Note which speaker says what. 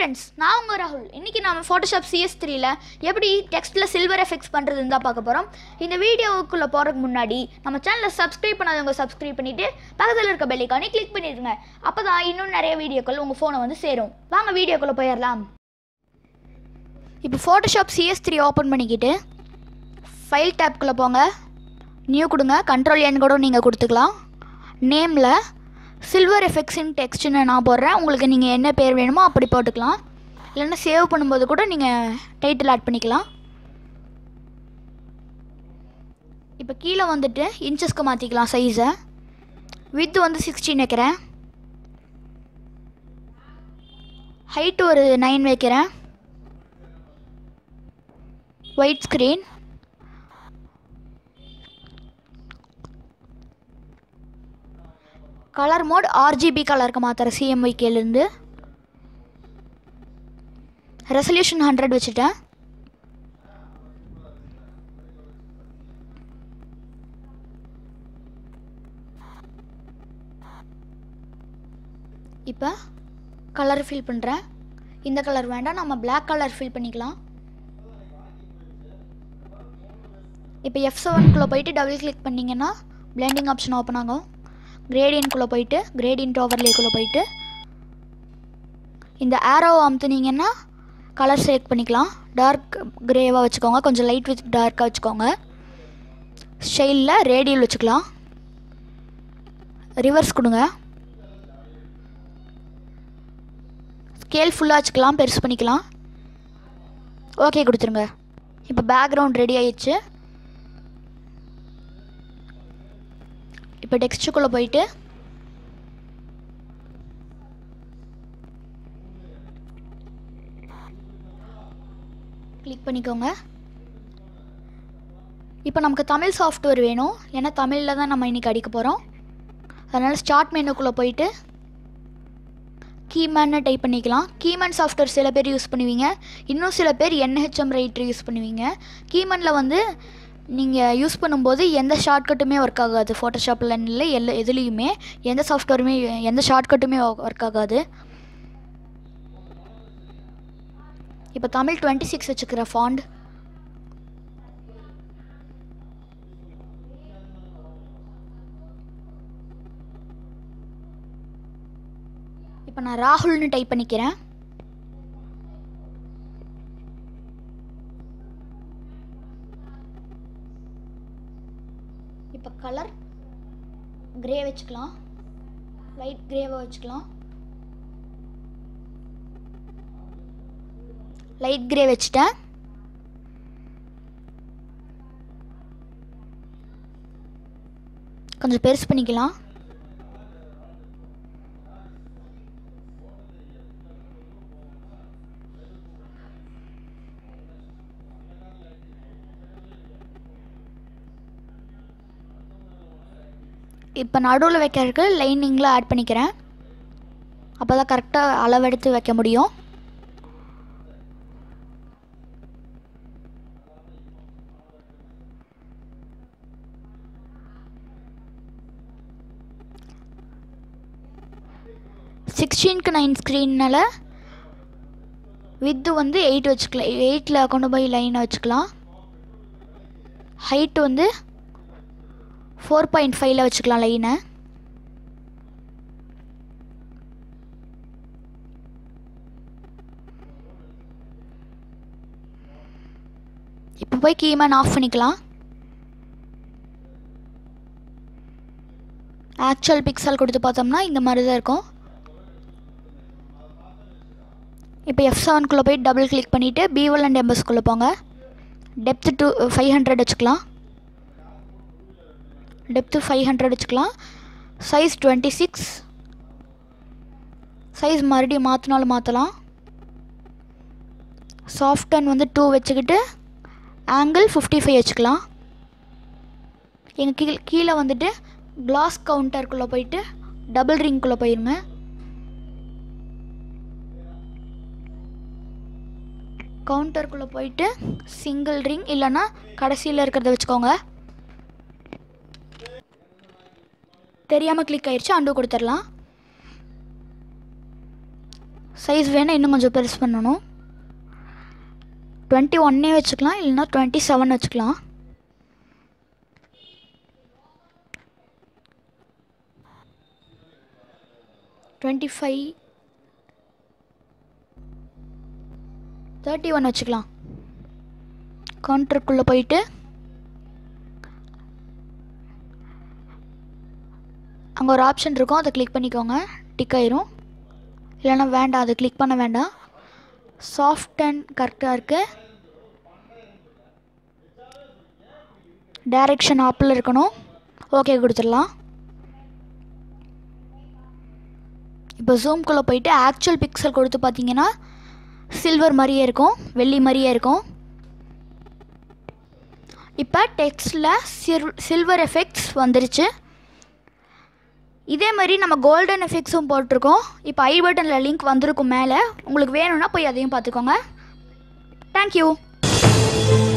Speaker 1: friends நான் உங்கள் ராகுல் இன்றைக்கி நம்ம ஃபோட்டோஷாப் சிஎஸ் த்ரீல எப்படி டெக்ஸ்ட்டில் சில்வர் எஃபெக்ட்ஸ் பண்ணுறதுன்னு தான் பார்க்க போகிறோம் இந்த வீடியோவுக்குள்ளே போகிறதுக்கு முன்னாடி நம்ம சேனலை சப்ஸ்கிரைப் பண்ணாதவங்க சப்ஸ்கிரைப் பண்ணிவிட்டு பக்கத்தில் இருக்க பெல்லைக்கானே கிளிக் பண்ணிடுங்க அப்போ தான் இன்னும் நிறைய வீடியோக்கள் உங்கள் ஃபோனை வந்து சேரும் வாங்க வீடியோக்குள்ளே போயிடலாம் இப்போ ஃபோட்டோஷாப் சிஎஸ் த்ரீ ஓப்பன் பண்ணிக்கிட்டு ஃபைல் டேப்குள்ளே போங்க நியூ கொடுங்க கண்ட்ரோல் எண் கூட நீங்கள் கொடுத்துக்கலாம் நேமில் சில்வர் எஃபெக்ட்ஸின் டெக்ஸ்ட்னு நான் போடுறேன் உங்களுக்கு நீங்கள் என்ன பேர் வேணுமோ அப்படி போட்டுக்கலாம் இல்லைன்னா சேவ் பண்ணும்போது கூட நீங்கள் டைட்டில் ஆட் பண்ணிக்கலாம் இப்போ கீழே வந்துட்டு இன்ச்சஸ்க்கு மாற்றிக்கலாம் சைஸை வித் வந்து சிக்ஸ்டீன் வைக்கிறேன் ஹைட் ஒரு நைன் வைக்கிறேன் white screen colour mode RGB கலருக்கு மாற்றுறேன் சிஎம்ஒய்கேலேருந்து ரெசல்யூஷன் ஹண்ட்ரட் வச்சுட்டேன் இப்போ கலர் ஃபில் பண்ணுறேன் இந்த கலர் வேண்டாம் நம்ம பிளாக் கலர் ஃபில் பண்ணிக்கலாம் இப்போ எஃப் செவனுக்குள்ளே போயிட்டு டபுள் கிளிக் பண்ணிங்கன்னா பிளெண்டிங் ஆப்ஷன் ஓப்பன் ஆகும் கிரேடியன்ட்குள்ளே போயிட்டு கிரேடியன்ட் ஓவர்லேக்குள்ளே போயிட்டு இந்த ஆரோ அமுத்துனீங்கன்னா கலர் செலக்ட் பண்ணிக்கலாம் டார்க் கிரேவாக வச்சுக்கோங்க கொஞ்சம் லைட் வித் டார்க்காக வச்சுக்கோங்க ஸ்டைலில் ரேடியல் வச்சுக்கலாம் ரிவர்ஸ் கொடுங்க ஸ்கேல் ஃபுல்லாக வச்சுக்கலாம் பெருசு பண்ணிக்கலாம் ஓகே கொடுத்துருங்க இப்போ பேக்ரவுண்ட் ரெடி ஆயிடுச்சு இப்போ டெக்ஸ்ட்டுக்குள்ளே போயிட்டு கிளிக் பண்ணிக்கோங்க இப்போ நமக்கு தமிழ் சாஃப்ட்வேர் வேணும் ஏன்னா தமிழில் தான் நம்ம இன்றைக்கி அடிக்க போகிறோம் அதனால் ஸ்டார்ட் மெனுக்குள்ளே போயிட்டு கீமேன்னு டைப் பண்ணிக்கலாம் கீமேன் சாஃப்ட்வேர் சில பேர் யூஸ் பண்ணுவீங்க இன்னும் சில பேர் என்ஹெச்எம் ரைட்டர் யூஸ் பண்ணுவீங்க கீமேனில் வந்து நீங்கள் யூஸ் பண்ணும்போது எந்த ஷார்ட்கட்டுமே ஒர்க் ஆகாது ஃபோட்டோஷாப்பில் இல்லை எல்லா எதுலேயுமே எந்த சாஃப்ட்வேருமே எந்த ஷார்ட்கட்டுமே ஒர்க் ஆகாது இப்போ தமிழ் டுவெண்ட்டி சிக்ஸ் வச்சுக்கிற ஃபாண்ட் இப்போ நான் ராகுல்னு டைப் பண்ணிக்கிறேன் இப்போ கலர் கிரே வச்சுக்கலாம் லைட் கிரேவாக வச்சுக்கலாம் லைட் கிரே வச்சுட்டேன் கொஞ்சம் பெருசு பண்ணிக்கலாம் இப்போ நடுவில் வைக்கிறதுக்கு லைனிங்கில் ஆட் பண்ணிக்கிறேன் அப்போ தான் கரெக்டாக அளவெடுத்து வைக்க முடியும் சிக்ஸ்டீனுக்கு நைன் ஸ்க்ரீனால் வித்து வந்து எயிட் வச்சுக்கலாம் எயிட்டில் கொண்டு போய் லைனை வச்சுக்கலாம் ஹைட்டு வந்து ஃபோர் பாயிண்ட் ஃபைவ்ல வச்சுக்கலாம் லைனை இப்போ போய் கீமேன் ஆஃப் பண்ணிக்கலாம் ஆக்சுவல் பிக்சல் கொடுத்து பார்த்தோம்னா இந்த மாதிரி தான் இருக்கும் இப்போ எஃப் செவனுக்குள்ளே போய் டபுள் கிளிக் பண்ணிவிட்டு பிவல் அண்ட் எம்பஸ்க்குள்ளே போங்க டெப்த்து டூ ஃபைவ் ஹண்ட்ரட் வச்சுக்கலாம் டெப்த்து ஃபைவ் ஹண்ட்ரட் வச்சுக்கலாம் சைஸ் டுவெண்ட்டி சிக்ஸ் சைஸ் மறுபடியும் மாற்றினாலும் மாற்றலாம் சாஃப்டன் வந்து டூ வச்சுக்கிட்டு ஆங்கிள் ஃபிஃப்டி ஃபைவ் வச்சுக்கலாம் எங்கள் கீழே கீழே வந்துட்டு கிளாஸ் கவுண்டருக்குள்ளே போயிட்டு டபுள் ரிங்குள்ளே போயிருங்க கவுண்டருக்குள்ளே போயிட்டு சிங்கிள் ரிங் இல்லைன்னா கடைசியில் இருக்கிறத வச்சுக்கோங்க தெரியாமல் கிளிக் ஆயிடுச்சு அண்டு கொடுத்துடலாம் சைஸ் வேணால் இன்னும் கொஞ்சம் பெருசு பண்ணணும் டுவெண்ட்டி ஒன்னே வச்சுக்கலாம் இல்லைன்னா டுவெண்ட்டி செவன் வச்சுக்கலாம் டுவெண்ட்டி ஃபைவ் தேர்ட்டி ஒன் வச்சுக்கலாம் கவுண்டருக்குள்ளே போயிட்டு அங்கே ஒரு ஆப்ஷன் இருக்கும் அதை கிளிக் பண்ணிக்கோங்க டிக் ஆயிரும் இல்லைன்னா வேண்டாம் அதை கிளிக் பண்ண வேண்டாம் சாஃப்ட் அண்ட் கரெக்டாக இருக்கு டைரெக்ஷன் ஆப்பில் இருக்கணும் ஓகே கொடுத்துடலாம் இப்போ ஜூம்குள்ளே போயிட்டு ஆக்சுவல் பிக்சல் கொடுத்து பார்த்தீங்கன்னா சில்வர் மாதிரியே இருக்கும் வெள்ளி மாதிரியே இருக்கும் இப்போ டெக்ஸ்டில் சில் சில்வர் எஃபெக்ட்ஸ் வந்துருச்சு இதே மாதிரி நம்ம கோல்டன் எஃபெக்ட்ஸும் போட்டிருக்கோம் இப்போ ஐ பட்டனில் லிங்க் வந்திருக்கும் மேலே உங்களுக்கு வேணும்னா போய் அதையும் பார்த்துக்கோங்க தேங்க்யூ